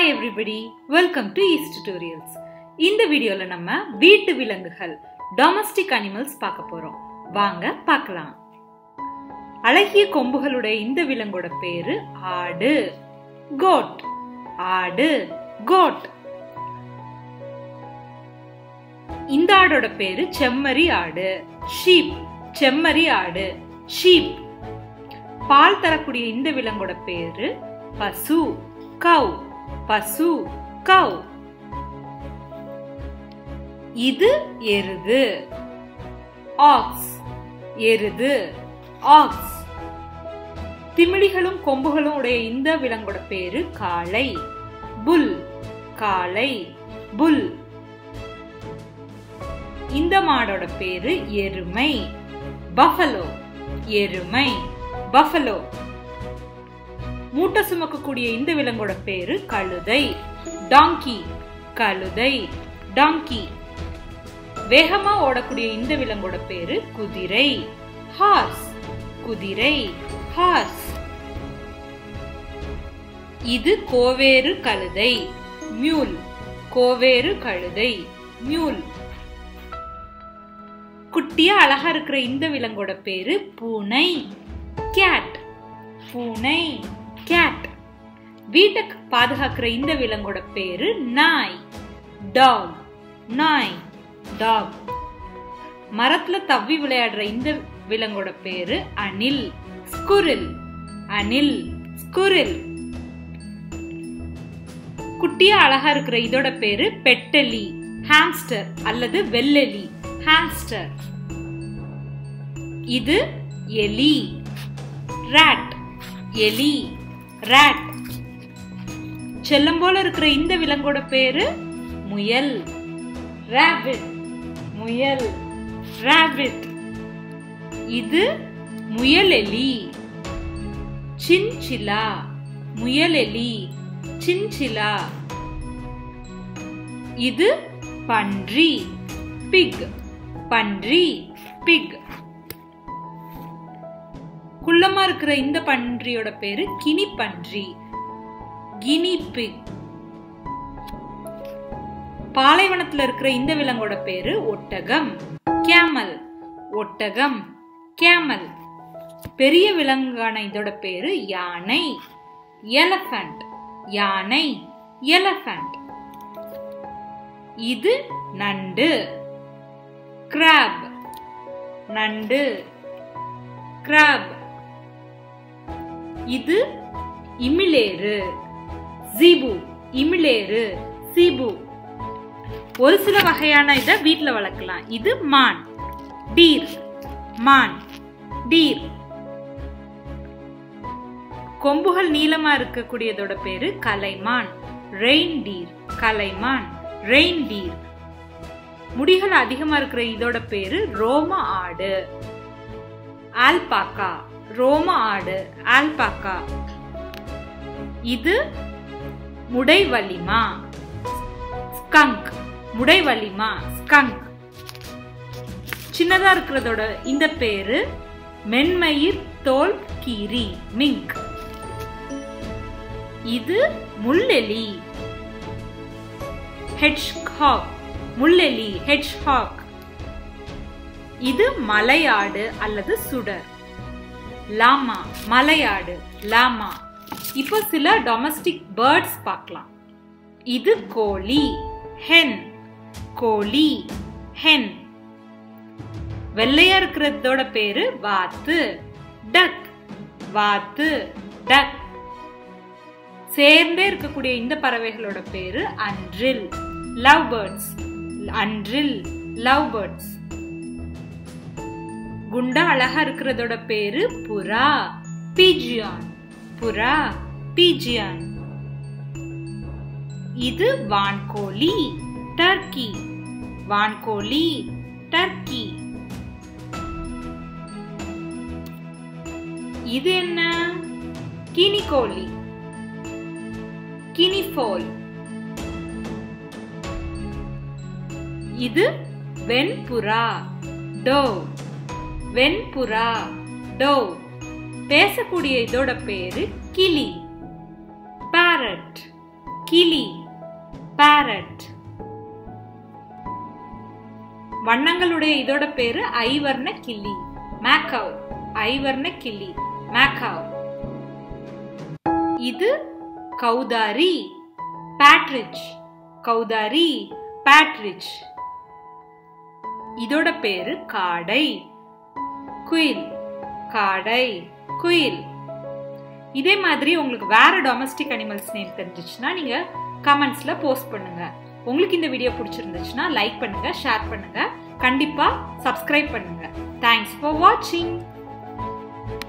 hi everybody welcome to east tutorials இந்த வீடியோல நம்ம வீட்டு விலங்குகள் டொமஸ்டிக் அனிமல்ஸ் பார்க்க போறோம் வாங்க பார்க்கலாம் அழகிய கொம்புகளுடைய இந்த விலங்கோட பேரு ஆடு கோட் ஆடு கோட் இந்த ஆடோட பேரு செம்மறி ஆடு ஷீப் செம்மறி ஆடு ஷீப் பால் தரக்கூடிய இந்த விலங்கோட பேரு பசு கவ் பசு கவ் இது எருது ஆக்ஸ் எருது ஆக்ஸ் திமிழிகளும் கொம்புகளும் உடைய இந்த விலங்கோட பேரு காளை புல் காளை புல் இந்த மாடோட பேரு எருமை பஃபலோ எருமை பஃபலோ மூட்டை சுமக்கக்கூடிய இந்த விலங்கோட பேரு கழுதை டாங்கி கழுதை டாங்கி வேகமா ஓடக்கூடிய இந்த விலங்கோட பேரு குதிரை ஹார்ஸ் குதிரை ஹார்ஸ் இது கோவேறு கழுதை மியூல் கோவேறு கழுதை மியூல் குட்டியா அழகா இருக்கிற இந்த விலங்கோட பேரு பூனை கேட் பூனை கேட் வீட்டை பாதுகாக்கிற இந்த விலங்கோட பேரு நாய் டாக் நாய் டாக் மரத்துல தவ்வி விளையாடுற இந்த விலங்கோட பேரு அனில் ஸ்குரில் அனில் ஸ்குரில் குட்டியா அழகா இருக்கிற இதோட பேரு பெட்டலி ஹாம்ஸ்டர் அல்லது வெள்ளெலி ஹாம்ஸ்டர் இது எலி ராட் எலி ராட் செல்லம் போல இருக்கிற இந்த விலங்கோட பேரு முயல் ராபிட் முயல் ராபிட் இது முயலெலி சின்சிலா முயலெலி சின்சிலா இது பன்றி பிக் பன்றி பிக் குள்ளமா இருக்கிற இந்த பன்றியோட பேரு கினி பன்றி கினி பிக் பாலைவனத்துல இருக்கிற இந்த விலங்கோட பேரு ஒட்டகம் கேமல் ஒட்டகம் கேமல் பெரிய விலங்கான இதோட பேரு யானை எலஃபண்ட் யானை எலஃபண்ட் இது நண்டு கிராப் நண்டு கிராப் இது இமிலேறு ஜீபு இமிலேறு சீபு ஒரு சில வகையான இதை வீட்டில் வளர்க்கலாம் இது மான் டீர் மான் டீர் கொம்புகள் நீளமா இருக்கக்கூடியதோட பேரு கலைமான் ரெயின் டீர் கலைமான் ரெயின் டீர் முடிகள் அதிகமா இருக்கிற இதோட பேரு ரோம ஆடு ஆல்பாக்கா ரோம ஆடு ஆல்பாக்கா இது முடை வலிமா ஸ்கங்க் முடை வலிமா ஸ்கங்க் சின்னதா இருக்கிறதோட இந்த பேரு மென்மயிர் தோல் கீரி மிங்க் இது முள்ளெலி ஹெட்ஜ்ஹாக் முள்ளெலி ஹெட்ஜ்ஹாக் இது மலையாடு அல்லது சுடர் லாமா மலையாடு லாமா இப்போ சில டொமஸ்டிக் பேர்ட்ஸ் பார்க்கலாம் இது கோழி ஹென் கோழி ஹென் வெள்ளையா இருக்கிறதோட பேரு வாத்து டக் வாத்து டக் சேர்ந்தே இருக்கக்கூடிய இந்த பறவைகளோட பேரு அன்றில் லவ் பேர்ட்ஸ் அன்றில் லவ் பேர்ட்ஸ் குண்டா அழகா இருக்கிறதோட பேரு புறா பீஜியான் புறா பீஜியான் இது வான்கோழி டர்க்கி வான்கோழி டர்க்கி இது என்ன கினிகோழி கினிஃபோல் இது வெண்புறா டோவ் வெண்புறா டோவ் பேசக்கூடிய இதோட பேரு கிளி பேரட் கிளி பேரட் வண்ணங்களுடைய இதோட பேரு ஐவர்ண கிளி மேக்கவ் ஐவர்ண கிளி மேக்கவ் இது கௌதாரி பேட்ரிச் கௌதாரி பேட்ரிச் இதோட பேரு காடை குயில் காடை குயில் இதே மாதிரி உங்களுக்கு வேற டொமஸ்டிக் அனிமல்ஸ் நேம் தெரிஞ்சிச்சுன்னா நீங்க கமெண்ட்ஸ்ல போஸ்ட் பண்ணுங்க உங்களுக்கு இந்த வீடியோ பிடிச்சிருந்துச்சுன்னா லைக் பண்ணுங்க ஷேர் பண்ணுங்க கண்டிப்பா சப்ஸ்கிரைப் பண்ணுங்க தேங்க்ஸ் ஃபார் வாட்சிங்